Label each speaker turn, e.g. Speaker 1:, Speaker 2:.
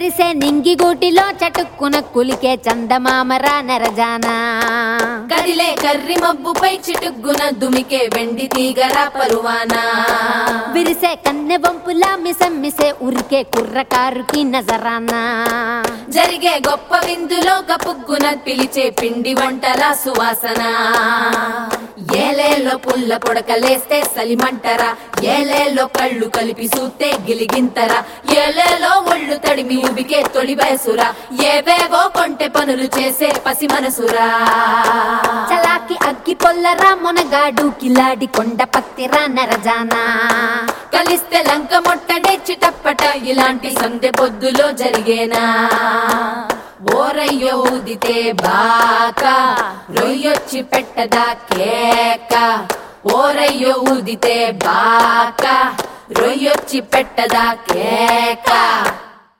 Speaker 1: మెరిసే నింగిగూటిలో చటుక్కున కులికే చందమామరా నెరజానా
Speaker 2: కదిలే కర్రి మబ్బుపై చిటుగ్గున దుమికే వెండి తీగరా పరువానా
Speaker 1: విరిసే కన్నె వంపులా మిసమ్మిసే ఉరికే కుర్రకారుకి నజరానా
Speaker 2: జరిగే గొప్ప విందులో కపుగ్గున పిలిచే పిండి వంటల సువాసన ఏలేలో పుల్ల పొడకలేస్తే సలిమంటరా ఏలేలో కళ్ళు కలిపి సూతే గిలిగింతరా ఏలేలో ఒళ్ళు తడిమి ఉబికే తొలి వయసురా ఏవేవో కొంటె పనులు చేసే పసి మనసురా
Speaker 1: చలాకి అగ్గి పొల్లరా మొనగాడు కిలాడి కొండ పత్తిరా నెరజానా
Speaker 2: కలిస్తే లంక మొట్టడే చిటప్పట ఇలాంటి సందె పొద్దులో జరిగేనా ఓరయ్యో ఊదితే బాక రొయ్యొచ్చి పెట్టదా కేక ఓరయ్యో ఊదితే బాక రొయ్యొచ్చి పెట్టదా కేక